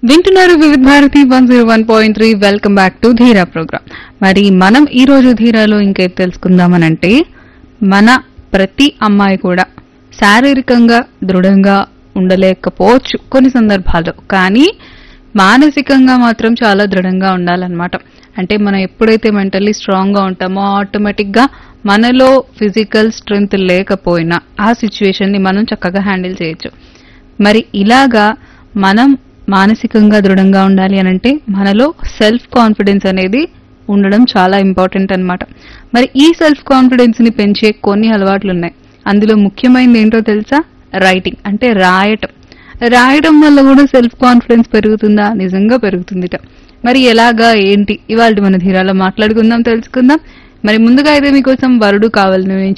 వింటున్నారు Vividh Bharati one zero one point three welcome back to Dheera programme మరి మనం ఈ రోజు ధీరాలో ఇంకేం తెలుసుకుందామనంటే మన ప్రతి అమ్మాయి కూడా శారీరకంగా దృఢంగా ఉండలేకపోవచ్చు కొన్ని సందర్భాల్లో కానీ మానసికంగా మాత్రం చాలా దృఢంగా ఉండాలన్నమాట అంటే మనం ఎప్పుడైతే మెంటల్లీ స్ట్రాంగ్ గా ఉంటామో ఆటోమేటిక్ గా మనలో ఫిజికల్ స్ట్రెంగ్త్ లేకపోయినా ఆ సిచ్యువేషన్ ని మనం చక్కగా హ్యాండిల్ చేయొచ్చు మరి ఇలాగా మనం మానసికంగా దృఢంగా ఉండాలి అనంటే మనలో సెల్ఫ్ కాన్ఫిడెన్స్ అనేది ఉండడం చాలా ఇంపార్టెంట్ అన్నమాట మరి ఈ సెల్ఫ్ కాన్ఫిడెన్స్ ని పెంచే కొన్ని అలవాట్లు ఉన్నాయి అందులో ముఖ్యమైనది ఏంటో తెలుసా రైటింగ్ అంటే రాయటం రాయడం వల్ల కూడా సెల్ఫ్ కాన్ఫిడెన్స్ పెరుగుతుందా నిజంగా పెరుగుతుందిట మరి ఎలాగా ఏంటి ఇవాళ మన ధీరాలో మాట్లాడుకుందాం తెలుసుకుందాం మరి ముందుగా అయితే మీకోసం వరుడు కావాలని